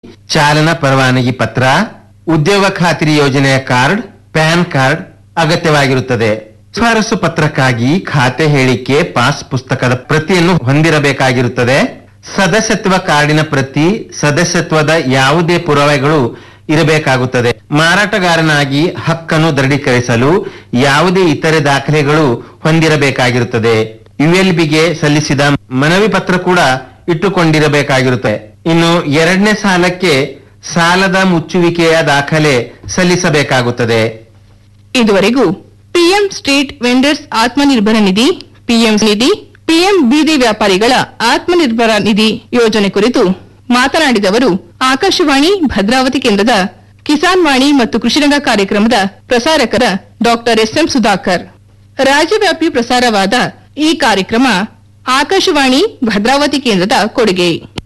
ಚಾಲನಾ ಪರವಾನಗಿ ಪತ್ರ ಉದ್ಯೋಗ ಖಾತ್ರಿ ಯೋಜನೆಯ ಕಾರ್ಡ್ ಪ್ಯಾನ್ ಕಾರ್ಡ್ ಅಗತ್ಯವಾಗಿರುತ್ತದೆ ಶಿಫಾರಸು ಪತ್ರಕ್ಕಾಗಿ ಖಾತೆ ಹೇಳಿಕೆ ಪಾಸ್ ಪುಸ್ತಕದ ಪ್ರತಿಯನ್ನು ಹೊಂದಿರಬೇಕಾಗಿರುತ್ತದೆ ಸದಸ್ಯತ್ವ ಕಾರ್ಡಿನ ಪ್ರತಿ ಸದಸ್ಯತ್ವದ ಯಾವುದೇ ಪುರಾವೆಗಳು ಇರಬೇಕಾಗುತ್ತದೆ ಮಾರಾಟಗಾರನಾಗಿ ಹಕ್ಕನ್ನು ದೃಢೀಕರಿಸಲು ಯಾವುದೇ ಇತರೆ ದಾಖಲೆಗಳು ಹೊಂದಿರಬೇಕಾಗಿರುತ್ತದೆ ಯುಎಲ್ಬಿಗೆ ಸಲ್ಲಿಸಿದ ಮನವಿ ಪತ್ರ ಕೂಡ ಇಟ್ಟುಕೊಂಡಿರಬೇಕಾಗಿರುತ್ತೆ ಇನ್ನು ಎರಡನೇ ಸಾಲಕ್ಕೆ ಸಾಲದ ಮುಚ್ಚುವಿಕೆಯ ದಾಖಲೆ ಸಲ್ಲಿಸಬೇಕಾಗುತ್ತದೆ ಇದುವರೆಗೂ PM street vendors Atmanirbhar Nidhi PM Nidhi PM ಬೀದಿ ವ್ಯಾಪಾರಿಗಳ ಆತ್ಮನಿರ್ಭರ ನಿಧಿ ಯೋಜನೆ ಕುರಿತು ಮಾತನಾಡಿದವರು ಆಕಾಶವಾಣಿ ಭದ್ರಾವತಿ ಕೇಂದ್ರದ ಕಿಸಾನ್ ವಾಣಿ ಮತ್ತು ಕೃಷಿರಂಗ ಕಾರ್ಯಕ್ರಮದ ಪ್ರಸಾರಕರ ಡಾಕ್ಟರ್ ಎಸ್ಎಂ ಸುಧಾಕರ್ ರಾಜ್ಯವ್ಯಾಪಿ ಪ್ರಸಾರವಾದ ಈ ಕಾರ್ಯಕ್ರಮ ಆಕಾಶವಾಣಿ ಭದ್ರಾವತಿ ಕೇಂದ್ರದ ಕೊಡುಗೆ